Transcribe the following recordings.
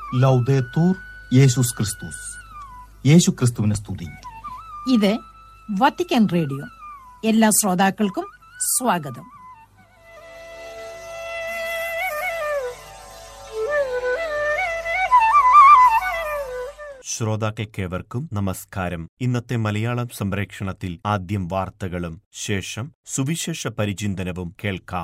ലൗദേത്തൂർ യേശുസ് ക്രിസ്തുസ് യേശു ക്രിസ്തുവിനെ സ്തുതി ഇത് വത്തിക്കാൻ റേഡിയോ എല്ലാ ശ്രോതാക്കൾക്കും സ്വാഗതം ശ്രോതാക്കൾക്കേവർക്കും നമസ്കാരം ഇന്നത്തെ മലയാളം സംപ്രേക്ഷണത്തിൽ ആദ്യം വാർത്തകളും ശേഷം സുവിശേഷ പരിചിന്തനവും കേൾക്കാം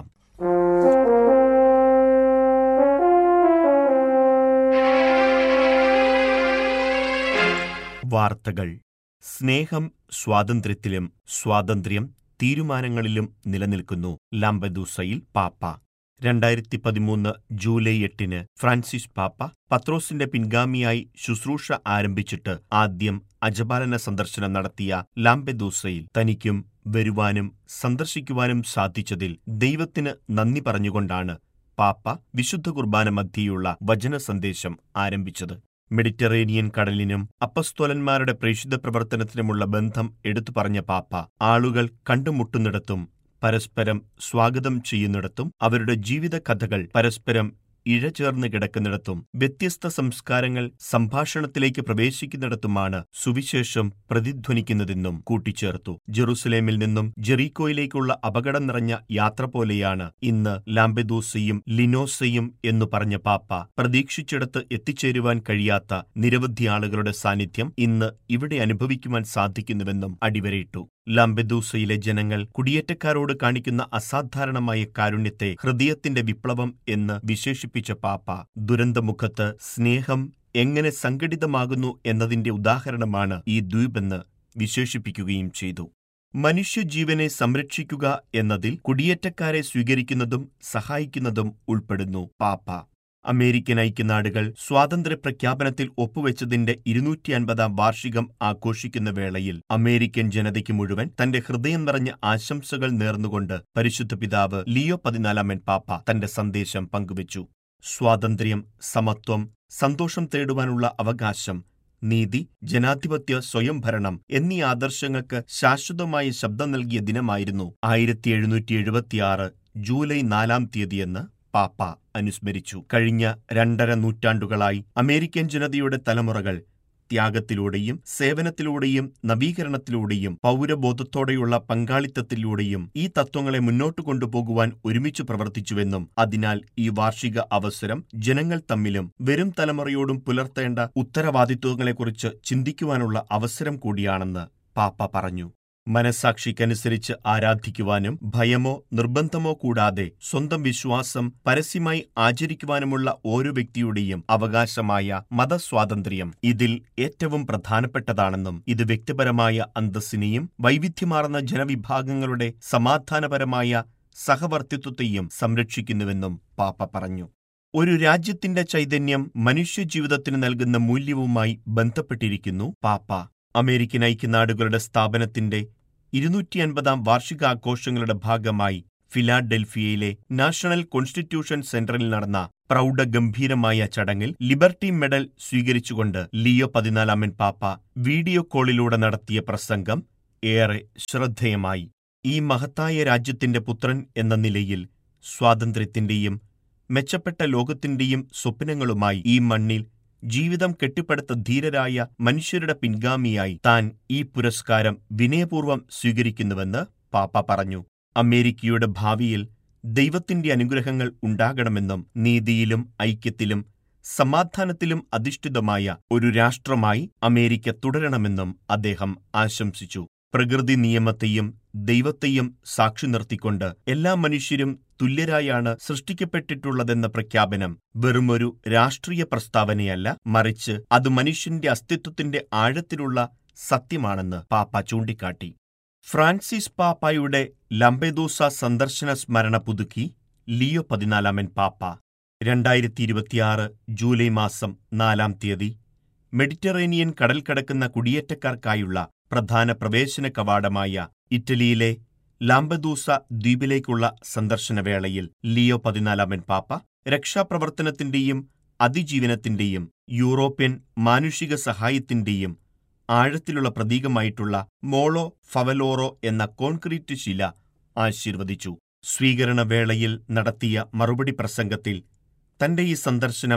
വാർത്തകൾ സ്നേഹം സ്വാതന്ത്ര്യത്തിലും സ്വാതന്ത്ര്യം തീരുമാനങ്ങളിലും നിലനിൽക്കുന്നു ലാംബദൂസയിൽ പാപ്പ രണ്ടായിരത്തി പതിമൂന്ന് ജൂലൈ എട്ടിന് ഫ്രാൻസിസ് പാപ്പ പത്രോസിന്റെ പിൻഗാമിയായി ശുശ്രൂഷ ആരംഭിച്ചിട്ട് ആദ്യം അജപാലന സന്ദർശനം നടത്തിയ ലാംബെദൂസയിൽ തനിക്കും വരുവാനും സന്ദർശിക്കുവാനും സാധിച്ചതിൽ ദൈവത്തിന് നന്ദി പറഞ്ഞുകൊണ്ടാണ് പാപ്പ വിശുദ്ധ കുർബാന മധ്യയുള്ള വചന സന്ദേശം ആരംഭിച്ചത് മെഡിറ്ററേനിയൻ കടലിനും അപ്പസ്തോലന്മാരുടെ പ്രേക്ഷിത പ്രവർത്തനത്തിനുമുള്ള ബന്ധം എടുത്തു പറഞ്ഞ പാപ്പ ആളുകൾ കണ്ടുമുട്ടുന്നിടത്തും പരസ്പരം സ്വാഗതം ചെയ്യുന്നിടത്തും അവരുടെ ജീവിത കഥകൾ പരസ്പരം ഇഴചേർന്ന് കിടക്കുന്നിടത്തും വ്യത്യസ്ത സംസ്കാരങ്ങൾ സംഭാഷണത്തിലേക്ക് പ്രവേശിക്കുന്നിടത്തുമാണ് സുവിശേഷം പ്രതിധ്വനിക്കുന്നതെന്നും കൂട്ടിച്ചേർത്തു ജെറുസലേമിൽ നിന്നും ജെറീക്കോയിലേക്കുള്ള അപകടം നിറഞ്ഞ യാത്ര പോലെയാണ് ഇന്ന് ലാംബെദൂസയും ലിനോസയും എന്നു പറഞ്ഞ പാപ്പ പ്രതീക്ഷിച്ചിടത്ത് എത്തിച്ചേരുവാൻ കഴിയാത്ത നിരവധി ആളുകളുടെ സാന്നിധ്യം ഇന്ന് ഇവിടെ അനുഭവിക്കുവാൻ സാധിക്കുന്നുവെന്നും അടിവരയിട്ടു ലാംബെദൂസയിലെ ജനങ്ങൾ കുടിയേറ്റക്കാരോട് കാണിക്കുന്ന അസാധാരണമായ കാരുണ്യത്തെ ഹൃദയത്തിന്റെ വിപ്ലവം എന്ന് വിശേഷിപ്പിച്ച പാപ്പ ദുരന്തമുഖത്ത് സ്നേഹം എങ്ങനെ സംഘടിതമാകുന്നു എന്നതിന്റെ ഉദാഹരണമാണ് ഈ ദ്വീപെന്ന് വിശേഷിപ്പിക്കുകയും ചെയ്തു മനുഷ്യജീവനെ സംരക്ഷിക്കുക എന്നതിൽ കുടിയേറ്റക്കാരെ സ്വീകരിക്കുന്നതും സഹായിക്കുന്നതും ഉൾപ്പെടുന്നു പാപ്പ അമേരിക്കൻ ഐക്യനാടുകൾ സ്വാതന്ത്ര്യ പ്രഖ്യാപനത്തിൽ ഒപ്പുവെച്ചതിന്റെ ഇരുന്നൂറ്റി അൻപതാം വാർഷികം ആഘോഷിക്കുന്ന വേളയിൽ അമേരിക്കൻ ജനതയ്ക്ക് മുഴുവൻ തന്റെ ഹൃദയം നിറഞ്ഞ ആശംസകൾ നേർന്നുകൊണ്ട് പരിശുദ്ധ പിതാവ് ലിയോ പതിനാലാമൻ പാപ്പ തന്റെ സന്ദേശം പങ്കുവച്ചു സ്വാതന്ത്ര്യം സമത്വം സന്തോഷം തേടുവാനുള്ള അവകാശം നീതി ജനാധിപത്യ സ്വയംഭരണം എന്നീ ആദർശങ്ങൾക്ക് ശാശ്വതമായ ശബ്ദം നൽകിയ ദിനമായിരുന്നു ആയിരത്തി എഴുന്നൂറ്റി എഴുപത്തിയാറ് ജൂലൈ നാലാം തീയതിയെന്ന് പാപ്പ അനുസ്മരിച്ചു കഴിഞ്ഞ രണ്ടര നൂറ്റാണ്ടുകളായി അമേരിക്കൻ ജനതയുടെ തലമുറകൾ ത്യാഗത്തിലൂടെയും സേവനത്തിലൂടെയും നവീകരണത്തിലൂടെയും പൗരബോധത്തോടെയുള്ള പങ്കാളിത്തത്തിലൂടെയും ഈ തത്വങ്ങളെ മുന്നോട്ട് കൊണ്ടുപോകുവാൻ ഒരുമിച്ച് പ്രവർത്തിച്ചുവെന്നും അതിനാൽ ഈ വാർഷിക അവസരം ജനങ്ങൾ തമ്മിലും വരും തലമുറയോടും പുലർത്തേണ്ട ഉത്തരവാദിത്വങ്ങളെക്കുറിച്ച് ചിന്തിക്കുവാനുള്ള അവസരം കൂടിയാണെന്ന് പാപ്പ പറഞ്ഞു മനസാക്ഷിക്കനുസരിച്ച് ആരാധിക്കുവാനും ഭയമോ നിർബന്ധമോ കൂടാതെ സ്വന്തം വിശ്വാസം പരസ്യമായി ആചരിക്കുവാനുമുള്ള ഓരോ വ്യക്തിയുടെയും അവകാശമായ മതസ്വാതന്ത്ര്യം ഇതിൽ ഏറ്റവും പ്രധാനപ്പെട്ടതാണെന്നും ഇത് വ്യക്തിപരമായ അന്തസ്സിനെയും വൈവിധ്യമാർന്ന ജനവിഭാഗങ്ങളുടെ സമാധാനപരമായ സഹവർത്തിത്വത്തെയും സംരക്ഷിക്കുന്നുവെന്നും പാപ്പ പറഞ്ഞു ഒരു രാജ്യത്തിന്റെ ചൈതന്യം മനുഷ്യജീവിതത്തിന് നൽകുന്ന മൂല്യവുമായി ബന്ധപ്പെട്ടിരിക്കുന്നു പാപ്പ അമേരിക്കൻ ഐക്യനാടുകളുടെ സ്ഥാപനത്തിന്റെ ഇരുന്നൂറ്റി അൻപതാം വാർഷികാഘോഷങ്ങളുടെ ഭാഗമായി ഫിലാഡൽഫിയയിലെ നാഷണൽ കോൺസ്റ്റിറ്റ്യൂഷൻ സെന്ററിൽ നടന്ന പ്രൗഢഗംഭീരമായ ചടങ്ങിൽ ലിബർട്ടി മെഡൽ സ്വീകരിച്ചുകൊണ്ട് ലിയോ പതിനാലാമൻ പാപ്പ വീഡിയോ കോളിലൂടെ നടത്തിയ പ്രസംഗം ഏറെ ശ്രദ്ധേയമായി ഈ മഹത്തായ രാജ്യത്തിന്റെ പുത്രൻ എന്ന നിലയിൽ സ്വാതന്ത്ര്യത്തിന്റെയും മെച്ചപ്പെട്ട ലോകത്തിന്റെയും സ്വപ്നങ്ങളുമായി ഈ മണ്ണിൽ ജീവിതം കെട്ടിപ്പടുത്ത ധീരരായ മനുഷ്യരുടെ പിൻഗാമിയായി താൻ ഈ പുരസ്കാരം വിനയപൂർവ്വം സ്വീകരിക്കുന്നുവെന്ന് പാപ്പ പറഞ്ഞു അമേരിക്കയുടെ ഭാവിയിൽ ദൈവത്തിന്റെ അനുഗ്രഹങ്ങൾ ഉണ്ടാകണമെന്നും നീതിയിലും ഐക്യത്തിലും സമാധാനത്തിലും അധിഷ്ഠിതമായ ഒരു രാഷ്ട്രമായി അമേരിക്ക തുടരണമെന്നും അദ്ദേഹം ആശംസിച്ചു പ്രകൃതി നിയമത്തെയും ദൈവത്തെയും സാക്ഷി നിർത്തിക്കൊണ്ട് എല്ലാ മനുഷ്യരും തുല്യരായാണ് സൃഷ്ടിക്കപ്പെട്ടിട്ടുള്ളതെന്ന പ്രഖ്യാപനം വെറുമൊരു രാഷ്ട്രീയ പ്രസ്താവനയല്ല മറിച്ച് അത് മനുഷ്യന്റെ അസ്തിത്വത്തിന്റെ ആഴത്തിലുള്ള സത്യമാണെന്ന് പാപ്പ ചൂണ്ടിക്കാട്ടി ഫ്രാൻസിസ് പാപ്പായുടെ ലംബെദൂസ സന്ദർശന സ്മരണ പുതുക്കി ലിയോ പതിനാലാമൻ പാപ്പ രണ്ടായിരത്തി ഇരുപത്തിയാറ് ജൂലൈ മാസം നാലാം തീയതി മെഡിറ്ററേനിയൻ കടൽ കടക്കുന്ന കുടിയേറ്റക്കാർക്കായുള്ള പ്രധാന പ്രവേശന കവാടമായ ഇറ്റലിയിലെ ലാംബദൂസ ദ്വീപിലേക്കുള്ള സന്ദർശനവേളയിൽ ലിയോ പതിനാലാമൻ പാപ്പ രക്ഷാപ്രവർത്തനത്തിന്റെയും അതിജീവനത്തിന്റെയും യൂറോപ്യൻ മാനുഷിക സഹായത്തിന്റെയും ആഴത്തിലുള്ള പ്രതീകമായിട്ടുള്ള മോളോ ഫവലോറോ എന്ന കോൺക്രീറ്റ് ശില ആശീർവദിച്ചു സ്വീകരണവേളയിൽ നടത്തിയ മറുപടി പ്രസംഗത്തിൽ തന്റെ ഈ സന്ദർശനം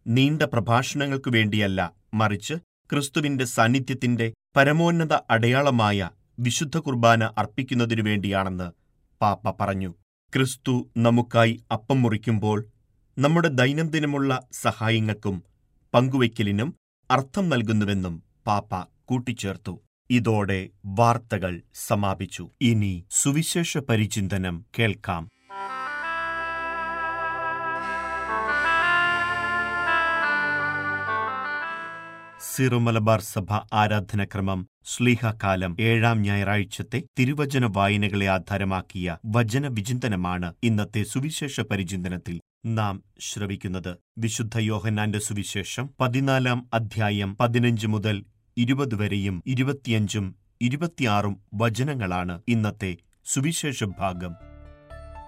നീണ്ട പ്രഭാഷണങ്ങൾക്കു വേണ്ടിയല്ല മറിച്ച് ക്രിസ്തുവിന്റെ സാന്നിധ്യത്തിന്റെ പരമോന്നത അടയാളമായ വിശുദ്ധ കുർബാന അർപ്പിക്കുന്നതിനു വേണ്ടിയാണെന്ന് പാപ്പ പറഞ്ഞു ക്രിസ്തു നമുക്കായി അപ്പം മുറിക്കുമ്പോൾ നമ്മുടെ ദൈനംദിനമുള്ള സഹായങ്ങൾക്കും പങ്കുവയ്ക്കലിനും അർത്ഥം നൽകുന്നുവെന്നും പാപ്പ കൂട്ടിച്ചേർത്തു ഇതോടെ വാർത്തകൾ സമാപിച്ചു ഇനി സുവിശേഷ പരിചിന്തനം കേൾക്കാം സിറുമലബാർ സഭ ആരാധനക്രമം ശ്ലീഹകാലം ഏഴാം ഞായറാഴ്ചത്തെ തിരുവചന വായനകളെ ആധാരമാക്കിയ വചന വിചിന്തനമാണ് ഇന്നത്തെ സുവിശേഷ പരിചിന്തനത്തിൽ നാം ശ്രവിക്കുന്നത് വിശുദ്ധ യോഹന്നാന്റെ സുവിശേഷം പതിനാലാം അധ്യായം പതിനഞ്ച് മുതൽ ഇരുപത് വരെയും ഇരുപത്തിയഞ്ചും ഇരുപത്തിയാറും വചനങ്ങളാണ് ഇന്നത്തെ സുവിശേഷ ഭാഗം